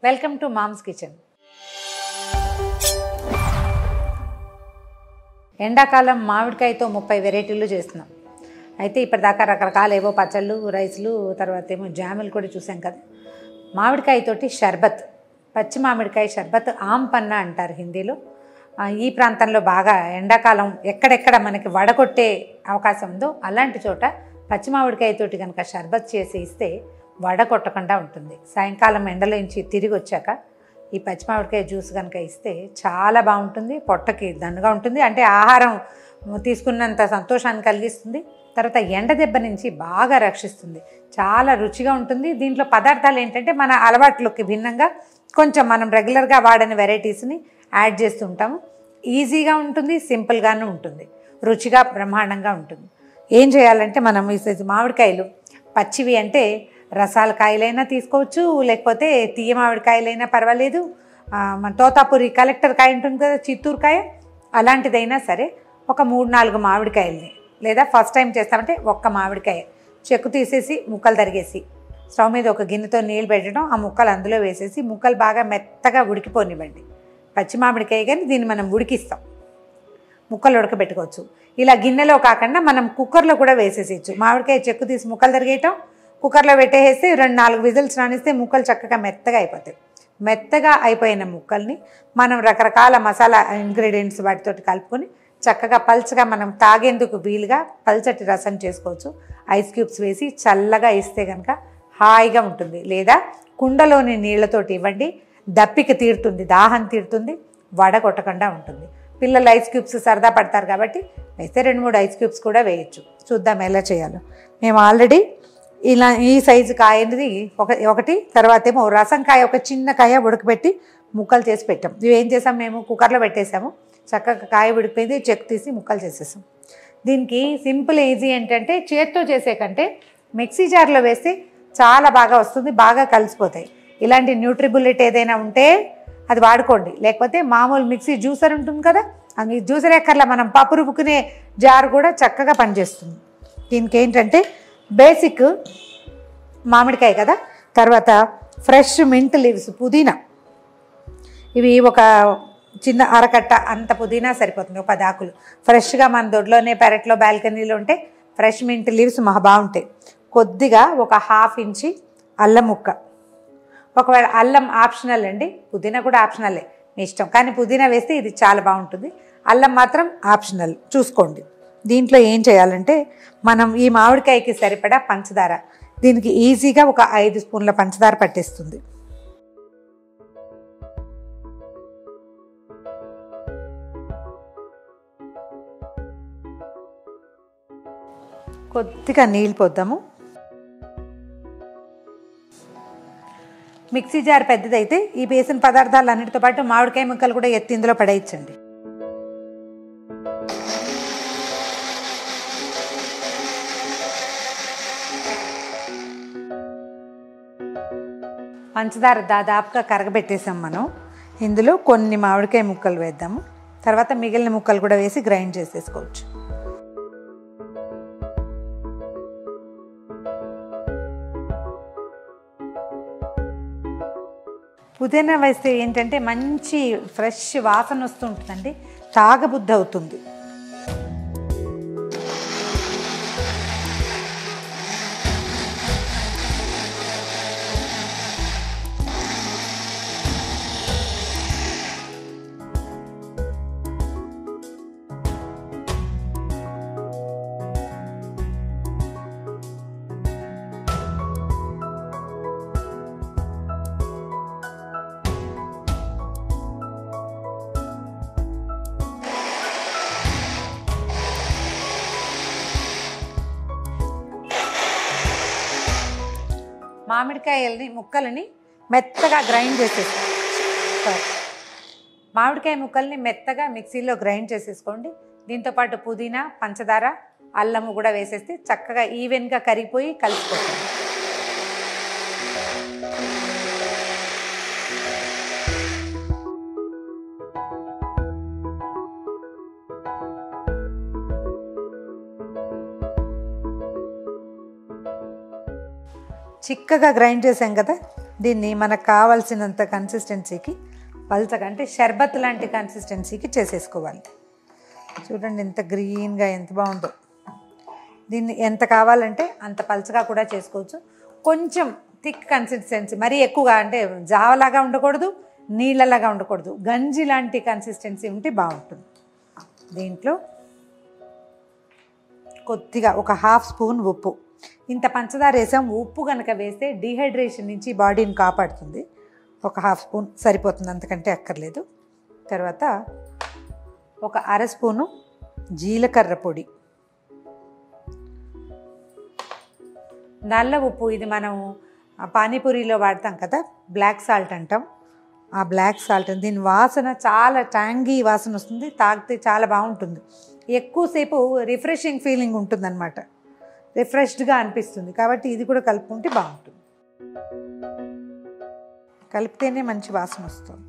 Welcome to moms kitchen ఎండాకాలం మామిడికాయతో ముప్పై వెరైటీలు చేస్తున్నాం అయితే ఇప్పటిదాకా రకరకాల ఏవో పచ్చళ్ళు రైస్లు తర్వాత ఏమో జాములు కూడా చూసాం కదా మామిడికాయతోటి షర్బత్ పచ్చి మామిడికాయ షర్బత్ ఆమ్ పన్నా అంటారు హిందీలో ఆ, ఈ ప్రాంతంలో బాగా ఎండాకాలం ఎక్కడెక్కడ మనకి వడకొట్టే అవకాశం ఉందో అలాంటి చోట పచ్చి మామిడికాయతోటి కనుక షర్బత్ చేసి ఇస్తే వడ కొట్టకుండా ఉంటుంది సాయంకాలం ఎండలోంచి తిరిగి వచ్చాక ఈ పచ్చి మామిడికాయ జ్యూస్ కనుక ఇస్తే చాలా బాగుంటుంది పొట్టకి దండుగా ఉంటుంది అంటే ఆహారం తీసుకున్నంత సంతోషాన్ని కలిగిస్తుంది తర్వాత ఎండ దెబ్బ నుంచి బాగా రక్షిస్తుంది చాలా రుచిగా ఉంటుంది దీంట్లో పదార్థాలు ఏంటంటే మన అలవాట్లకి భిన్నంగా కొంచెం మనం రెగ్యులర్గా వాడని వెరైటీస్ని యాడ్ చేస్తుంటాము ఈజీగా ఉంటుంది సింపుల్గాను ఉంటుంది రుచిగా బ్రహ్మాండంగా ఉంటుంది ఏం చేయాలంటే మనం ఈ సైజు మామిడికాయలు పచ్చివి అంటే రసాల కాయలైనా తీసుకోవచ్చు లేకపోతే తీయ మామిడికాయలైనా పర్వాలేదు ఆ, మన తోతాపురి కలెక్టర్ కాయ ఉంటుంది కదా చిత్తూరు కాయ అలాంటిదైనా సరే ఒక మూడు నాలుగు మామిడికాయల్ని లేదా ఫస్ట్ టైం చేస్తామంటే ఒక్క మామిడికాయ చెక్కు తీసేసి ముక్కలు తరిగేసి స్టవ్ మీద ఒక గిన్నెతో నీళ్ళు పెట్టడం ఆ ముక్కలు అందులో వేసేసి ముక్కలు బాగా మెత్తగా ఉడికిపోనివ్వండి పచ్చి మామిడికాయ కానీ దీన్ని మనం ఉడికిస్తాం ముక్కలు ఉడకబెట్టుకోవచ్చు ఇలా గిన్నెలో కాకుండా మనం కుక్కర్లో కూడా వేసేసేయచ్చు మామిడికాయ చెక్కు తీసి ముక్కలు తరిగేయటం కుక్కర్లో పెట్టేసి రెండు నాలుగు విజిల్స్ రానిస్తే ముక్కలు చక్కగా మెత్తగా అయిపోతాయి మెత్తగా అయిపోయిన ముక్కల్ని మనం రకరకాల మసాలా ఇంగ్రీడియంట్స్ వాటితోటి కలుపుకొని చక్కగా పల్చగా మనం తాగేందుకు వీలుగా పల్చటి రసం చేసుకోవచ్చు ఐస్ క్యూబ్స్ వేసి చల్లగా ఇస్తే కనుక హాయిగా ఉంటుంది లేదా కుండలోని నీళ్ళతోటి ఇవ్వండి దప్పిక తీరుతుంది దాహం తీరుతుంది వడ కొట్టకుండా ఉంటుంది పిల్లలు ఐస్ క్యూబ్స్ సరదా పడతారు కాబట్టి వేస్తే రెండు మూడు ఐస్ క్యూబ్స్ కూడా వేయచ్చు చూద్దాం ఎలా చేయాలో మేము ఆల్రెడీ ఇలా ఈ సైజు కాయనిది ఒక ఒకటి తర్వాత ఏమో రసం కాయ ఒక చిన్న కాయ ఉడకబెట్టి ముక్కలు చేసి పెట్టాం ఇవి ఏం చేసాం మేము కుక్కర్లో పెట్టేసాము చక్కగా కాయ ఉడికిపోయింది చెక్ తీసి ముక్కలు చేసేసాం దీనికి సింపుల్ ఈజీ ఏంటంటే చేత్తో చేసే కంటే మిక్సీ జార్లో వేస్తే చాలా బాగా వస్తుంది బాగా కలిసిపోతాయి ఇలాంటి న్యూట్రిబుల్లెట్ ఏదైనా ఉంటే అది వాడుకోండి లేకపోతే మామూలు మిక్సీ జ్యూసర్ ఉంటుంది కదా అది జ్యూసర్ ఎక్కర్లా మనం పప్పు రుబ్బుకునే జార్ కూడా చక్కగా పనిచేస్తుంది దీనికి ఏంటంటే బేసిక్ మామిడికాయ కదా తర్వాత ఫ్రెష్ మింట్ లీవ్స్ పుదీనా ఇవి ఒక చిన్న అరకట్ట అంత పుదీనా సరిపోతుంది ఒక పది ఆకులు ఫ్రెష్గా మన దొడ్లోనే పెరట్లో బాల్కనీలో ఉంటే ఫ్రెష్ మింట్ లీవ్స్ మహా బాగుంటాయి కొద్దిగా ఒక హాఫ్ ఇంచి అల్లం ముక్క ఒకవేళ అల్లం ఆప్షనల్ అండి పుదీనా కూడా ఆప్షనలే మీ ఇష్టం కానీ పుదీనా వేస్తే ఇది చాలా బాగుంటుంది అల్లం మాత్రం ఆప్షనల్ చూసుకోండి దీంట్లో ఏం చేయాలంటే మనం ఈ మామిడికాయకి సరిపడా పంచదార దీనికి ఈజీగా ఒక ఐదు స్పూన్ల పంచదార పట్టేస్తుంది కొద్దిగా నీళ్ళు పోద్దాము మిక్సీ జార్ పెద్దదైతే ఈ వేసిన పదార్థాలు అన్నిటితో పాటు మామిడికాయ ముక్కలు కూడా ఎత్తి ఇందులో పడేయచ్చండి పంచదార దాదాపుగా కరగబెట్టేసాం మనం ఇందులో కొన్ని మామిడికాయ ముక్కలు వేద్దాము తర్వాత మిగిలిన ముక్కలు కూడా వేసి గ్రైండ్ చేసేసుకోవచ్చు పుదీనా వేస్తే ఏంటంటే మంచి ఫ్రెష్ వాసన వస్తూ ఉంటుందండి తాగబుద్ధి అవుతుంది మామిడికాయల్ని ముక్కలని మెత్తగా గ్రైండ్ చేసేసుకోండి సారీ. మామిడికాయ ముక్కల్ని మెత్తగా మిక్సీలో గ్రైండ్ చేసేసుకోండి దీంతోపాటు పుదీనా పంచదార అల్లము కూడా వేసేస్తే చక్కగా ఈవెన్గా కరిగిపోయి కలిసిపోతుంది చిక్కగా గ్రైండ్ చేసాం కదా దీన్ని మనకు కావాల్సినంత కన్సిస్టెన్సీకి పల్చగా అంటే షర్బత్ లాంటి కన్సిస్టెన్సీకి చేసేసుకోవాలి చూడండి ఎంత గ్రీన్గా ఎంత బాగుందో దీన్ని ఎంత కావాలంటే అంత పలచగా కూడా చేసుకోవచ్చు కొంచెం థిక్ కన్సిస్టెన్సీ మరీ ఎక్కువగా అంటే జావలాగా ఉండకూడదు నీళ్ళలాగా ఉండకూడదు గంజి లాంటి కన్సిస్టెన్సీ ఉంటే బాగుంటుంది దీంట్లో కొద్దిగా ఒక హాఫ్ స్పూన్ ఉప్పు ఇంత పంచదార వేసాం ఉప్పు కనుక వేస్తే డీహైడ్రేషన్ నుంచి బాడీని కాపాడుతుంది ఒక హాఫ్ స్పూన్ సరిపోతుంది అంతకంటే అక్కర్లేదు తర్వాత ఒక అర స్పూను జీలకర్ర పొడి నల్ల ఉప్పు ఇది మనం ఆ పానీపూరిలో వాడతాం కదా బ్లాక్ సాల్ట్ అంటాం ఆ బ్లాక్ సాల్ట్ దీని వాసన చాలా ట్యాంగీ వాసన వస్తుంది తాగితే చాలా బాగుంటుంది ఎక్కువసేపు రిఫ్రెషింగ్ ఫీలింగ్ ఉంటుందన్నమాట రిఫ్రెష్డ్గా అనిపిస్తుంది కాబట్టి ఇది కూడా కలుపుకుంటే బాగుంటుంది కలిపితేనే మంచి వాసన వస్తుంది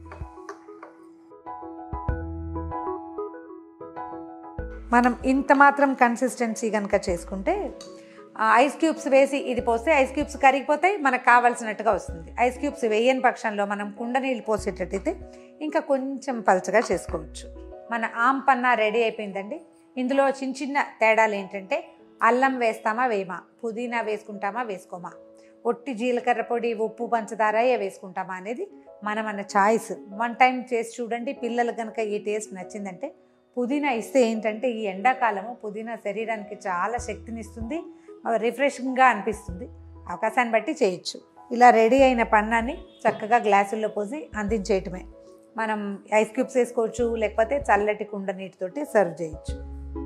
మనం ఇంత మాత్రం కన్సిస్టెన్సీ కనుక చేసుకుంటే ఆ, ఐస్ క్యూబ్స్ వేసి ఇది పోస్తే ఐస్ క్యూబ్స్ కరిగిపోతాయి మనకు కావాల్సినట్టుగా వస్తుంది ఐస్ క్యూబ్స్ వేయని పక్షంలో మనం కుండ నీళ్ళు పోసేటట్టయితే ఇంకా కొంచెం పలచగా చేసుకోవచ్చు మన ఆమ్ పన్నా రెడీ అయిపోయిందండి ఇందులో చిన్న చిన్న తేడాలు ఏంటంటే అల్లం వేస్తామా వేయమా పుదీనా వేసుకుంటామా వేసుకోమా ఒట్టి జీలకర్ర పొడి ఉప్పు పంచదార ఏ వేసుకుంటామా అనేది మన మన చాయిస్ వన్ టైం చేసి చూడండి పిల్లలు కనుక ఈ టేస్ట్ నచ్చిందంటే పుదీనా ఇస్తే ఏంటంటే ఈ ఎండాకాలము పుదీనా శరీరానికి చాలా శక్తినిస్తుంది రిఫ్రెషింగ్గా అనిపిస్తుంది అవకాశాన్ని బట్టి చేయొచ్చు ఇలా రెడీ అయిన పన్నాన్ని చక్కగా గ్లాసుల్లో పోసి అందించేయటమే మనం ఐస్ క్యూబ్స్ వేసుకోవచ్చు లేకపోతే చల్లటి కుండ నీటితోటి సర్వ్ చేయొచ్చు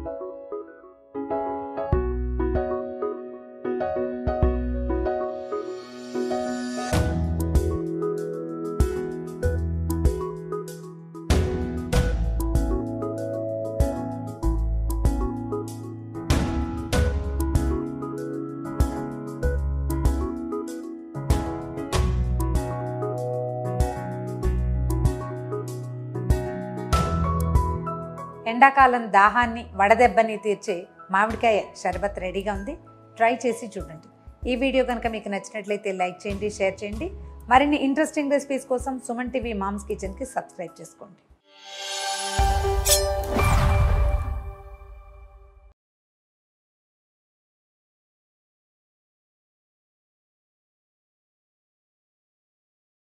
ఎండాకాలం దాహాన్ని వడదెబ్బని తీర్చే మామిడికాయ షర్బత్ రెడీగా ఉంది ట్రై చేసి చూడండి ఈ వీడియో కనుక మీకు నచ్చినట్లయితే లైక్ చేయండి షేర్ చేయండి మరిన్ని ఇంట్రెస్టింగ్ రెసిపీస్ కోసం సుమన్ టీవీ మామ్స్ కిచెన్కి సబ్స్క్రైబ్ చేసుకోండి